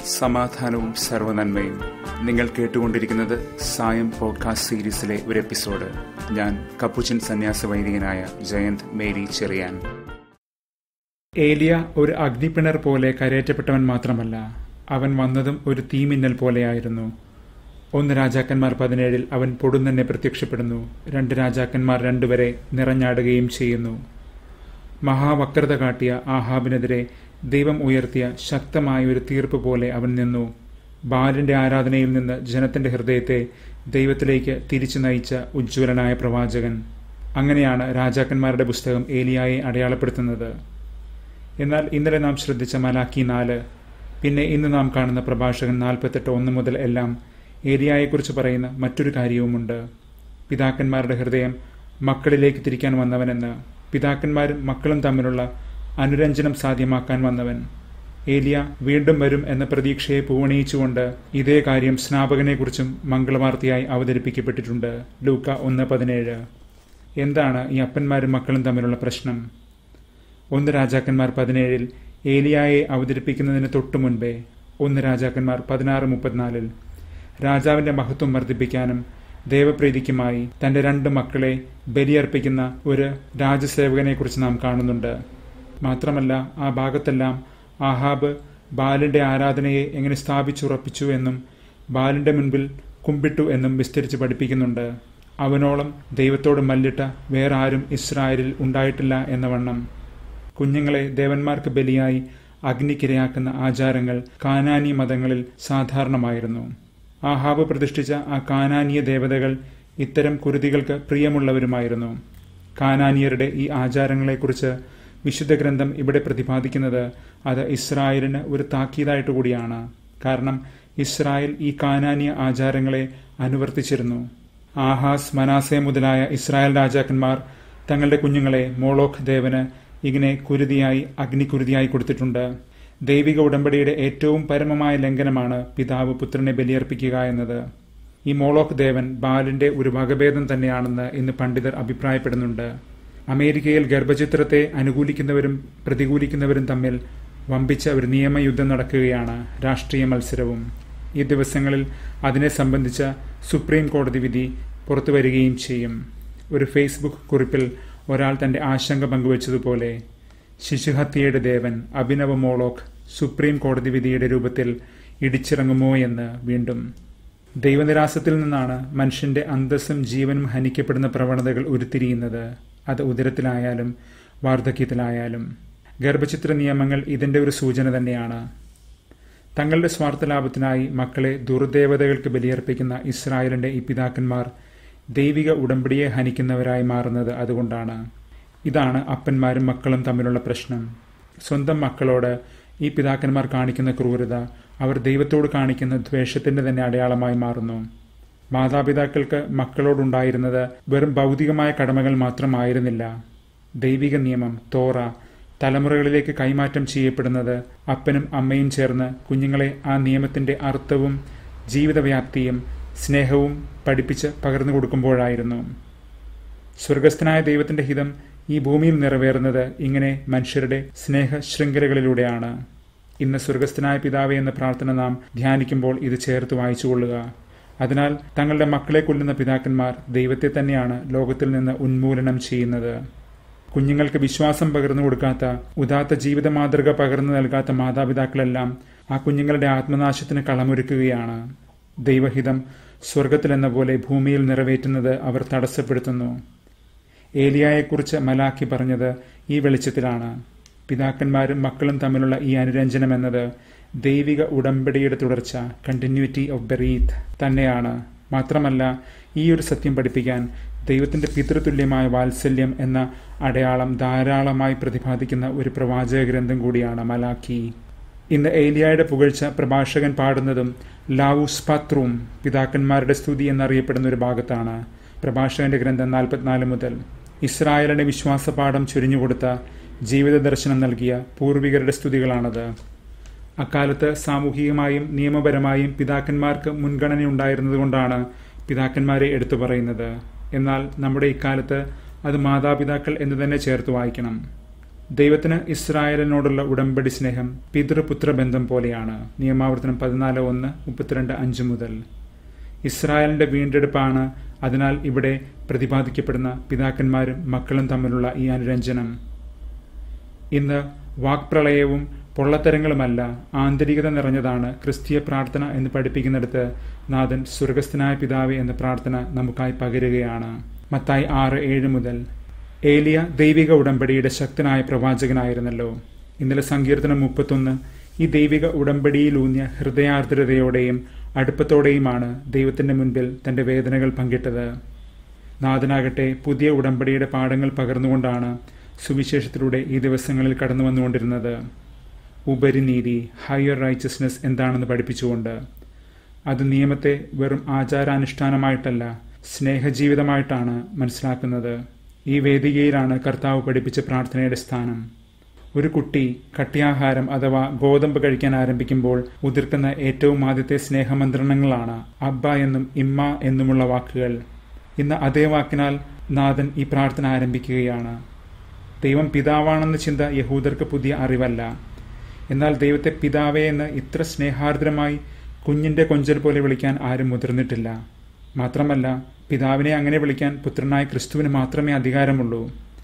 സമാധാനവും സർവനന്മയും നിങ്ങൾ കേട്ടുകൊണ്ടിരിക്കുന്നത് സായം പോഡ്കാസ്റ്റ് സീരീസിലെ ഒരു എപ്പിസോഡ് ഞാൻ കപ്പുച്ചൻ സന്യാസ വൈദികനായ ജയന്ത് മേരി ചെറിയാൻ ഏലിയ ഒരു അഗ്നിപ്പിണർ പോലെ കരയേറ്റപ്പെട്ടവൻ മാത്രമല്ല അവൻ വന്നതും ഒരു തീമിന്നൽ പോലെയായിരുന്നു ഒന്ന് രാജാക്കന്മാർ പതിനേഴിൽ അവൻ പൊടുന്നന്നെ പ്രത്യക്ഷപ്പെടുന്നു രണ്ട് രാജാക്കന്മാർ രണ്ടുവരെ നിറഞ്ഞാടുകയും ചെയ്യുന്നു മഹാവക്രത കാട്ടിയ ആഹാബിനെതിരെ ദൈവം ഉയർത്തിയ ശക്തമായ ഒരു തീർപ്പ് പോലെ അവൻ നിന്നു ബാലിന്റെ ആരാധനയിൽ നിന്ന് ജനത്തിന്റെ ഹൃദയത്തെ ദൈവത്തിലേക്ക് തിരിച്ചു നയിച്ച ഉജ്ജ്വലനായ പ്രവാചകൻ അങ്ങനെയാണ് രാജാക്കന്മാരുടെ പുസ്തകം ഏലിയായെ അടയാളപ്പെടുത്തുന്നത് എന്നാൽ ഇന്നലെ നാം ശ്രദ്ധിച്ച മലാക്കി നാല് പിന്നെ ഇന്ന് നാം കാണുന്ന പ്രഭാഷകൻ നാൽപ്പത്തെട്ട് ഒന്ന് മുതൽ എല്ലാം ഏലിയായെക്കുറിച്ച് പറയുന്ന മറ്റൊരു കാര്യവുമുണ്ട് പിതാക്കന്മാരുടെ ഹൃദയം മക്കളിലേക്ക് തിരിക്കാൻ വന്നവനെന്ന് പിതാക്കന്മാരും മക്കളും തമ്മിലുള്ള അനുരഞ്ജനം സാധ്യമാക്കാൻ വന്നവൻ ഏലിയ വീണ്ടും വരും എന്ന പ്രതീക്ഷയെ പൂവണിയിച്ചുകൊണ്ട് ഇതേ കാര്യം സ്നാപകനെക്കുറിച്ചും മംഗളവാർത്തയായി അവതരിപ്പിക്കപ്പെട്ടിട്ടുണ്ട് ലൂക്ക ഒന്ന് പതിനേഴ് എന്താണ് ഈ അപ്പന്മാരും മക്കളും തമ്മിലുള്ള പ്രശ്നം ഒന്ന് രാജാക്കന്മാർ പതിനേഴിൽ ഏലിയായെ അവതരിപ്പിക്കുന്നതിന് തൊട്ടു മുൻപേ ഒന്ന് രാജാക്കന്മാർ പതിനാറ് മുപ്പത്തിനാലിൽ രാജാവിന്റെ മഹത്വം വർദ്ധിപ്പിക്കാനും ദേവപ്രീതിക്കുമായി തന്റെ രണ്ട് മക്കളെ ബലിയർപ്പിക്കുന്ന ഒരു രാജസേവകനെക്കുറിച്ച് നാം കാണുന്നുണ്ട് മാത്രമല്ല ആ ഭാഗത്തെല്ലാം ആഹാബ് ബാലിന്റെ ആരാധനയെ എങ്ങനെ സ്ഥാപിച്ചുറപ്പിച്ചു എന്നും ബാലിന്റെ മുൻപിൽ കുമ്പിട്ടു എന്നും വിസ്തരിച്ച് പഠിപ്പിക്കുന്നുണ്ട് അവനോളം ദൈവത്തോട് മല്ലിട്ട വേറെ ആരും ഇസ്രായേലിൽ ഉണ്ടായിട്ടില്ല എന്ന വണ്ണം കുഞ്ഞുങ്ങളെ ദേവന്മാർക്ക് ബലിയായി അഗ്നിക്കിരയാക്കുന്ന ആചാരങ്ങൾ കാനാനി മതങ്ങളിൽ സാധാരണമായിരുന്നു ആഹാബ് പ്രതിഷ്ഠിച്ച ആ കാനാനീയ ദേവതകൾ ഇത്തരം കുരുതികൾക്ക് പ്രിയമുള്ളവരുമായിരുന്നു കാനാനിയരുടെ ഈ ആചാരങ്ങളെക്കുറിച്ച് വിശുദ്ധ ഗ്രന്ഥം ഇവിടെ പ്രതിപാദിക്കുന്നത് അത് ഇസ്രായേലിന് ഒരു താക്കീതായിട്ട് കൂടിയാണ് കാരണം ഇസ്രായേൽ ഈ കാനാനിയ ആചാരങ്ങളെ അനുവർത്തിച്ചിരുന്നു ആഹാസ് മനാസെ മുതലായ ഇസ്രായേൽ രാജാക്കന്മാർ തങ്ങളുടെ കുഞ്ഞുങ്ങളെ മോളോഖ് ദേവന് ഇങ്ങനെ കുരുതിയായി അഗ്നികുരുതിയായി കൊടുത്തിട്ടുണ്ട് ദൈവിക ഉടമ്പടിയുടെ ഏറ്റവും പരമമായ ലംഘനമാണ് പിതാവ് പുത്രനെ ബലിയർപ്പിക്കുക എന്നത് ഈ മോളോക്ക് ദേവൻ ബാലിന്റെ ഒരു വകഭേദം തന്നെയാണെന്ന് ഇന്ന് പണ്ഡിതർ അഭിപ്രായപ്പെടുന്നുണ്ട് അമേരിക്കയിൽ ഗർഭചിത്രത്തെ അനുകൂലിക്കുന്നവരും പ്രതികൂലിക്കുന്നവരും തമ്മിൽ വമ്പിച്ച ഒരു നിയമയുദ്ധം നടക്കുകയാണ് രാഷ്ട്രീയ മത്സരവും ഈ ദിവസങ്ങളിൽ അതിനെ സംബന്ധിച്ച സുപ്രീം കോടതി വിധി പുറത്തുവരികയും ചെയ്യും ഒരു ഫേസ്ബുക്ക് കുറിപ്പിൽ ഒരാൾ തന്റെ ആശങ്ക പങ്കുവച്ചതുപോലെ ശിശുഹത്യയുടെ ദേവൻ അഭിനവ മോളോക്ക് സുപ്രീം കോടതി വിധിയുടെ രൂപത്തിൽ ഇടിച്ചിറങ്ങുമോ എന്ന് വീണ്ടും ദൈവനിരാസത്തിൽ നിന്നാണ് മനുഷ്യന്റെ അന്തസ്സും ജീവനും ഹനിക്കപ്പെടുന്ന പ്രവണതകൾ ഉരുത്തിരിയുന്നത് അത് ഉദരത്തിലായാലും വാർദ്ധക്യത്തിലായാലും ഗർഭചിത്ര നിയമങ്ങൾ ഇതിന്റെ ഒരു സൂചന തന്നെയാണ് തങ്ങളുടെ സ്വാർത്ഥലാഭത്തിനായി മക്കളെ ദുർദേവതകൾക്ക് ബലിയർപ്പിക്കുന്ന ഇസ്രായേലിന്റെ ഈ പിതാക്കന്മാർ ദൈവിക ഉടമ്പടിയെ ഹനിക്കുന്നവരായി മാറുന്നത് അതുകൊണ്ടാണ് ഇതാണ് അപ്പന്മാരും മക്കളും തമ്മിലുള്ള പ്രശ്നം സ്വന്തം മക്കളോട് ഈ പിതാക്കന്മാർ കാണിക്കുന്ന ക്രൂരത അവർ ദൈവത്തോട് കാണിക്കുന്ന ദ്വേഷത്തിന്റെ തന്നെ അടയാളമായി മാറുന്നു മാതാപിതാക്കൾക്ക് മക്കളോടുണ്ടായിരുന്നത് വെറും ഭൗതികമായ കടമകൾ മാത്രമായിരുന്നില്ല ദൈവിക നിയമം തോറ തലമുറകളിലേക്ക് കൈമാറ്റം ചെയ്യപ്പെടുന്നത് അപ്പനും അമ്മയും ചേർന്ന് കുഞ്ഞുങ്ങളെ ആ നിയമത്തിന്റെ അർത്ഥവും ജീവിതവ്യാപ്തിയും സ്നേഹവും പഠിപ്പിച്ച് പകർന്നു കൊടുക്കുമ്പോഴായിരുന്നു സ്വർഗസ്ഥനായ ദൈവത്തിന്റെ ഹിതം ഈ ഭൂമിയിൽ നിറവേറുന്നത് ഇങ്ങനെ മനുഷ്യരുടെ സ്നേഹ ശൃംഖലകളിലൂടെയാണ് ഇന്ന് സ്വർഗസ്ഥനായ പിതാവെ എന്ന പ്രാർത്ഥന നാം ധ്യാനിക്കുമ്പോൾ ഇത് ചേർത്ത് വായിച്ചുകൊള്ളുക അതിനാൽ തങ്ങളുടെ മക്കളെ കൊല്ലുന്ന പിതാക്കന്മാർ ദൈവത്തെ തന്നെയാണ് ലോകത്തിൽ നിന്ന് ഉന്മൂലനം ചെയ്യുന്നത് കുഞ്ഞുങ്ങൾക്ക് വിശ്വാസം പകർന്നു കൊടുക്കാത്ത ഉദാത്ത ജീവിത മാതൃക പകർന്നു നൽകാത്ത മാതാപിതാക്കളെല്ലാം ആ കുഞ്ഞുങ്ങളുടെ ആത്മനാശത്തിന് കളമൊരുക്കുകയാണ് ദൈവഹിതം സ്വർഗത്തിലെന്ന പോലെ ഭൂമിയിൽ നിറവേറ്റുന്നത് അവർ തടസ്സപ്പെടുത്തുന്നു ഏലിയായെക്കുറിച്ച് മലാക്കി പറഞ്ഞത് ഈ വെളിച്ചത്തിലാണ് പിതാക്കന്മാരും മക്കളും തമ്മിലുള്ള ഈ അനുരഞ്ജനം എന്നത് ദൈവിക ഉടമ്പടിയുടെ തുടർച്ച കണ്ടിന്യൂറ്റി ഓഫ് ബെറീത്ത് തന്നെയാണ് മാത്രമല്ല ഈ ഒരു സത്യം പഠിപ്പിക്കാൻ ദൈവത്തിന്റെ പിതൃതുല്യമായ വാത്സല്യം എന്ന അടയാളം ധാരാളമായി പ്രതിപാദിക്കുന്ന ഒരു പ്രവാചക ഗ്രന്ഥം കൂടിയാണ് മലാക്കി ഇന്ന് ഏലിയായുടെ പുകഴ്ച പ്രഭാഷകൻ പാടുന്നതും ലാവുസ് പത്രവും പിതാക്കന്മാരുടെ സ്തുതി എന്നറിയപ്പെടുന്ന ഒരു ഭാഗത്താണ് പ്രഭാഷകന്റെ ഗ്രന്ഥം നാൽപ്പത്തിനാല് മുതൽ ഇസ്രായേലിന്റെ വിശ്വാസപാഠം ചുരിഞ്ഞുകൊടുത്ത ജീവിത ദർശനം നൽകിയ പൂർവികരുടെ സ്തുതികളാണത് അക്കാലത്ത് സാമൂഹികമായും നിയമപരമായും പിതാക്കന്മാർക്ക് മുൻഗണനയുണ്ടായിരുന്നതുകൊണ്ടാണ് പിതാക്കന്മാരെ എടുത്തു പറയുന്നത് എന്നാൽ നമ്മുടെ ഇക്കാലത്ത് അത് മാതാപിതാക്കൾ എന്ന് തന്നെ ചേർത്ത് വായിക്കണം ദൈവത്തിന് ഇസ്രായേലിനോടുള്ള ഉടമ്പടി സ്നേഹം പിതൃപുത്ര ബന്ധം പോലെയാണ് നിയമാവർത്തനം പതിനാല് ഒന്ന് മുപ്പത്തിരണ്ട് അഞ്ച് മുതൽ ഇസ്രായേലിന്റെ വീണ്ടെടുപ്പാണ് അതിനാൽ ഇവിടെ പ്രതിപാദിക്കപ്പെടുന്ന പിതാക്കന്മാരും മക്കളും തമ്മിലുള്ള ഈ അനുരഞ്ജനം ഇന്ന് വാക്പ്രളയവും പൊള്ളത്തരങ്ങളുമല്ല ആന്തരികത നിറഞ്ഞതാണ് ക്രിസ്തീയ പ്രാർത്ഥന എന്ന് പഠിപ്പിക്കുന്നിടത്ത് നാഥൻ സ്വർഗസ്ഥനായ പിതാവെ എന്ന പ്രാർത്ഥന നമുക്കായി പകരുകയാണ് മത്തായി ആറ് ഏഴ് മുതൽ ഏലിയ ദൈവിക ഉടമ്പടിയുടെ ശക്തനായ പ്രവാചകനായിരുന്നല്ലോ ഇന്നലെ സങ്കീർത്തനം മുപ്പത്തൊന്ന് ഈ ദൈവിക ഉടമ്പടിയിലൂന്നിയ ഹൃദയാർദ്രതയോടെയും അടുപ്പത്തോടെയുമാണ് ദൈവത്തിന്റെ മുൻപിൽ തന്റെ വേദനകൾ പങ്കിട്ടത് നാഥനാകട്ടെ പുതിയ ഉടമ്പടിയുടെ പാഠങ്ങൾ പകർന്നുകൊണ്ടാണ് സുവിശേഷത്തിലൂടെ ഈ ദിവസങ്ങളിൽ കടന്നു വന്നുകൊണ്ടിരുന്നത് ഉപരിനീതി ഹയർ റൈച്ചസ്നെസ് എന്താണെന്ന് പഠിപ്പിച്ചുകൊണ്ട് അത് നിയമത്തെ വെറും ആചാരാനുഷ്ഠാനമായിട്ടല്ല സ്നേഹജീവിതമായിട്ടാണ് മനസ്സിലാക്കുന്നത് ഈ വേദികയിലാണ് കർത്താവ് പഠിപ്പിച്ച പ്രാർത്ഥനയുടെ സ്ഥാനം ഒരു കുട്ടി കട്ടിയാഹാരം അഥവാ ഗോതമ്പ് കഴിക്കാൻ ആരംഭിക്കുമ്പോൾ ഉതിർക്കുന്ന ഏറ്റവും ആദ്യത്തെ സ്നേഹമന്ത്രണങ്ങളാണ് അബ്ബ എന്നും ഇമ്മ എന്നുമുള്ള വാക്കുകൾ ഇന്ന് അതേ വാക്കിനാൽ നാഥൻ ഈ പ്രാർത്ഥന ആരംഭിക്കുകയാണ് ദൈവം പിതാവാണെന്ന ചിന്ത യഹൂദർക്ക് പുതിയ അറിവല്ല എന്നാൽ ദൈവത്തെ പിതാവേ എന്ന് ഇത്ര സ്നേഹാർദ്രമായി കുഞ്ഞിന്റെ കൊഞ്ചൽ പോലെ വിളിക്കാൻ ആരും മുതിർന്നിട്ടില്ല മാത്രമല്ല പിതാവിനെ അങ്ങനെ വിളിക്കാൻ പുത്രനായ ക്രിസ്തുവിന് മാത്രമേ അധികാരമുള്ളൂ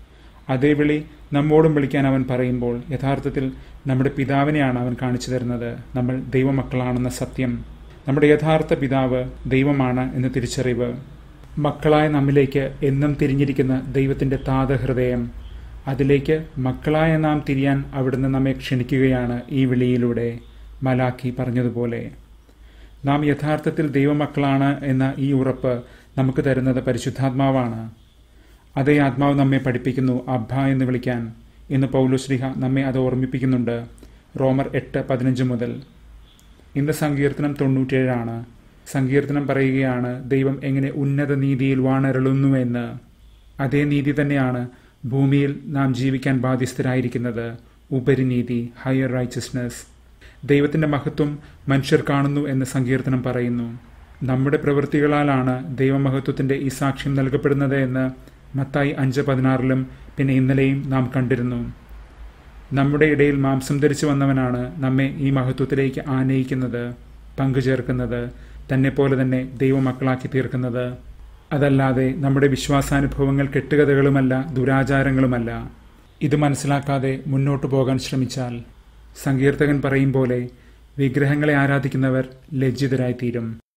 അതേ വിളി നമ്മോടും വിളിക്കാൻ അവൻ പറയുമ്പോൾ യഥാർത്ഥത്തിൽ നമ്മുടെ പിതാവിനെയാണ് അവൻ കാണിച്ചു തരുന്നത് നമ്മൾ ദൈവമക്കളാണെന്ന സത്യം നമ്മുടെ യഥാർത്ഥ പിതാവ് ദൈവമാണ് എന്ന തിരിച്ചറിവ് മക്കളായ നമ്മിലേക്ക് എന്നും തിരിഞ്ഞിരിക്കുന്ന ദൈവത്തിന്റെ താതഹൃദയം അതിലേക്ക് മക്കളായ നാം തിരിയാൻ അവിടുന്ന് നമ്മെ ക്ഷണിക്കുകയാണ് ഈ വിളിയിലൂടെ മലാഖി പറഞ്ഞതുപോലെ നാം യഥാർത്ഥത്തിൽ ദൈവമക്കളാണ് എന്ന ഈ ഉറപ്പ് നമുക്ക് തരുന്നത് പരിശുദ്ധാത്മാവാണ് അതേ ആത്മാവ് നമ്മെ പഠിപ്പിക്കുന്നു അബ്ബ എന്ന് വിളിക്കാൻ ഇന്ന് പൗലുശ്രീഹ നമ്മെ അത് ഓർമ്മിപ്പിക്കുന്നുണ്ട് റോമർ എട്ട് പതിനഞ്ച് മുതൽ ഇന്ന് സങ്കീർത്തനം തൊണ്ണൂറ്റേഴാണ് സങ്കീർത്തനം പറയുകയാണ് ദൈവം എങ്ങനെ ഉന്നത നീതിയിൽ വാണരളുന്നുവെന്ന് അതേ നീതി തന്നെയാണ് ഭൂമിയിൽ നാം ജീവിക്കാൻ ബാധ്യസ്ഥരായിരിക്കുന്നത് ഉപരിനീതി ഹയർ റൈച്ചസ്നെസ് ദൈവത്തിന്റെ മഹത്വം മനുഷ്യർ കാണുന്നു എന്ന് സങ്കീർത്തനം പറയുന്നു നമ്മുടെ പ്രവൃത്തികളാലാണ് ദൈവമഹത്വത്തിന്റെ ഈ സാക്ഷ്യം നൽകപ്പെടുന്നത് എന്ന് മത്തായി അഞ്ച് പതിനാറിലും പിന്നെ ഇന്നലെയും നാം കണ്ടിരുന്നു നമ്മുടെ ഇടയിൽ മാംസം ധരിച്ചു വന്നവനാണ് നമ്മെ ഈ മഹത്വത്തിലേക്ക് ആനയിക്കുന്നത് പങ്കുചേർക്കുന്നത് തന്നെ പോലെ തന്നെ ദൈവമക്കളാക്കി തീർക്കുന്നത് അതല്ലാതെ നമ്മുടെ വിശ്വാസാനുഭവങ്ങൾ കെട്ടുകഥകളുമല്ല ദുരാചാരങ്ങളുമല്ല ഇത് മനസ്സിലാക്കാതെ മുന്നോട്ടു പോകാൻ ശ്രമിച്ചാൽ സങ്കീർത്തകൻ പറയും പോലെ വിഗ്രഹങ്ങളെ ആരാധിക്കുന്നവർ ലജ്ജിതരായിത്തീരും